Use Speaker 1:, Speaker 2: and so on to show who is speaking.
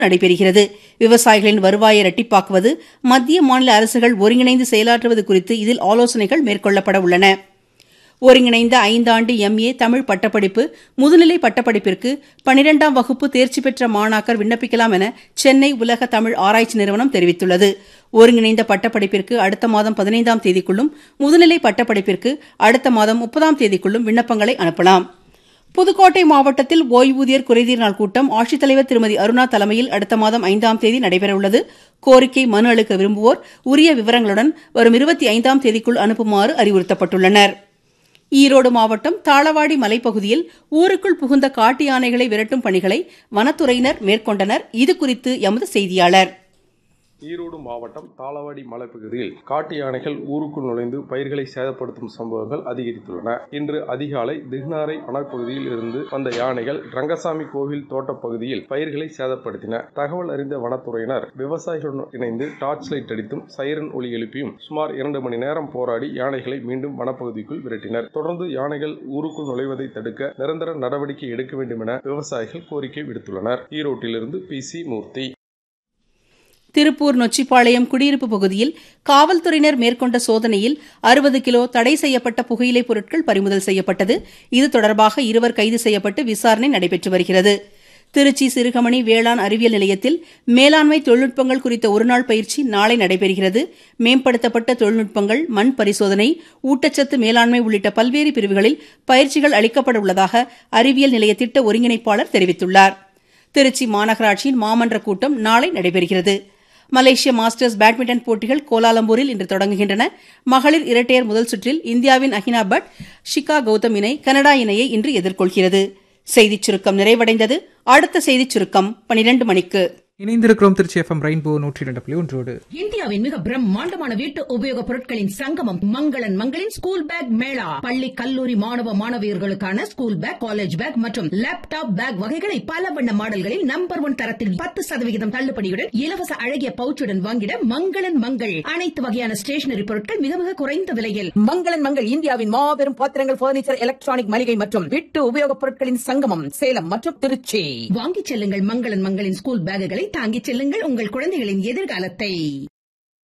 Speaker 1: நடைபெறுகிறது விவசாயிகளின் வருவாயை இரட்டிப்பாக்குவது மத்திய மாநில அரசுகள் ஒருங்கிணைந்து செயலாற்றுவது குறித்து இதில் ஆலோசனைகள் மேற்கொள்ளப்பட உள்ளன ஒருங்கிணைந்த ஐந்தாண்டு எம்ஏ தமிழ் பட்டப்படிப்பு முதுநிலை பட்டப்படிப்பிற்கு பனிரெண்டாம் வகுப்பு தேர்ச்சி பெற்ற மாணாக்கர் விண்ணப்பிக்கலாம் என சென்னை உலக தமிழ் ஆராய்ச்சி நிறுவனம் தெரிவித்துள்ளது ஒருங்கிணைந்த பட்டப்படிப்பிற்கு அடுத்த மாதம் பதினைந்தாம் தேதிக்குள்ளும் முதுநிலை பட்டப்படிப்பிற்கு அடுத்த மாதம் முப்பதாம் தேதிக்குள்ளும் விண்ணப்பங்களை அனுப்பலாம் புதுக்கோட்டை மாவட்டத்தில் ஓய்வூதியர் குறைதீர் நாள் கூட்டம் ஆட்சித்தலைவர் திருமதி அருணா தலைமையில் அடுத்த மாதம் ஐந்தாம் தேதி நடைபெறவுள்ளது கோரிக்கை மனு அளிக்க விரும்புவோர் உரிய விவரங்களுடன் வரும் இருபத்தி ஐந்தாம் தேதிக்குள் அனுப்புமாறு அறிவுறுத்தப்பட்டுள்ளனா் ஈரோடு மாவட்டம் தாளவாடி மலைப்பகுதியில் ஊருக்குள் புகுந்த காட்டு யானைகளை விரட்டும் பணிகளை வனத்துறையினர் மேற்கொண்டனர் இதுகுறித்து எமது செய்தியாளர்
Speaker 2: ஈரோடு மாவட்டம் தாளவாடி மலைப்பகுதியில் காட்டு யானைகள் ஊருக்குள் நுழைந்து பயிர்களை சேதப்படுத்தும் சம்பவங்கள் அதிகரித்துள்ளன இன்று அதிகாலை திக்னாரை வனப்பகுதியில் இருந்து வந்த யானைகள் ரங்கசாமி கோவில் தோட்ட பகுதியில் பயிர்களை சேதப்படுத்தின தகவல் அறிந்த வனத்துறையினர் விவசாயிகளுடன் இணைந்து டார்ச் லைட் அடித்தும் சைரன் ஒலி எழுப்பியும் சுமார் இரண்டு மணி நேரம் போராடி யானைகளை மீண்டும் வனப்பகுதிக்குள் விரட்டினர் தொடர்ந்து யானைகள் ஊருக்குள் நுழைவதை தடுக்க நிரந்தர நடவடிக்கை எடுக்க வேண்டும் என விவசாயிகள் கோரிக்கை விடுத்துள்ளனர் ஈரோட்டிலிருந்து பி சி மூர்த்தி
Speaker 1: திருப்பூர் நொச்சிப்பாளையம் குடியிருப்பு பகுதியில் காவல்துறையினர் மேற்கொண்ட சோதனையில் அறுபது கிலோ தடை செய்யப்பட்ட புகையிலைப் பொருட்கள் பறிமுதல் செய்யப்பட்டது இது தொடர்பாக இருவர் கைது செய்யப்பட்டு விசாரணை நடைபெற்று வருகிறது திருச்சி சிறுகமணி வேளாண் அறிவியல் நிலையத்தில் மேலாண்மை தொழில்நுட்பங்கள் குறித்த ஒருநாள் பயிற்சி நாளை நடைபெறுகிறது மேம்படுத்தப்பட்ட தொழில்நுட்பங்கள் மண் பரிசோதனை ஊட்டச்சத்து மேலாண்மை உள்ளிட்ட பல்வேறு பிரிவுகளில் பயிற்சிகள் அளிக்கப்பட உள்ளதாக அறிவியல் நிலைய திட்ட ஒருங்கிணைப்பாளர் தெரிவித்துள்ளார் திருச்சி மாநகராட்சியின் மாமன்ற கூட்டம் நாளை நடைபெறுகிறது மலேசிய மாஸ்டர்ஸ் பேட்மிண்டன் போட்டிகள் கோலாலம்பூரில் இன்று தொடங்குகின்றன மகளிர் இரட்டையர் முதல் சுற்றில் இந்தியாவின் அஹினா பட் ஷிகா கௌதம் இணை கனடா இணையை இன்று எதிர்கொள்கிறது செய்திச் சுருக்கம் நிறைவடைந்தது அடுத்த செய்திச் சுருக்கம் பனிரெண்டு மணிக்கு
Speaker 3: இணைந்திருக்கிறோம் திருச்சி எஃப்எம் ரெயின்போ நூற்றி இரண்டு புள்ளி ஒன்றோடு
Speaker 4: இந்தியாவின் மிக பிரம்மாண்டமான வீட்டு உபயோகப் பொருட்களின் சங்கமம் மங்களன் மங்களின் ஸ்கூல் பேக் மேளா பள்ளி கல்லூரி மாணவ மாணவியர்களுக்கான ஸ்கூல் பேக் காலேஜ் பேக் மற்றும் லேப்டாப் பேக் வகைகளை பல வண்ண மாடல்களில் நம்பர் ஒன் தரத்தில் பத்து சதவிகிதம் தள்ளுபடியுடன் இலவச அழகிய பவுச்சுடன் வாங்கிட மங்களன் மங்கள் அனைத்து வகையான ஸ்டேஷனரி பொருட்கள் மிக மிக குறைந்த விலையில் மங்களன் மங்கள் இந்தியாவின் மாபெரும் பாத்திரங்கள் பர்னிச்சர் எலக்ட்ரானிக் மளிகை மற்றும் வீட்டு உபயோகப் பொருட்களின் சங்கமம் சேலம் மற்றும் திருச்சி வாங்கிச் செல்லுங்கள் மங்களன் மங்களின் ஸ்கூல் பேக்குகளை தாங்கிச் செல்லுங்கள் உங்கள் குழந்தைகளின் எதிர்காலத்தை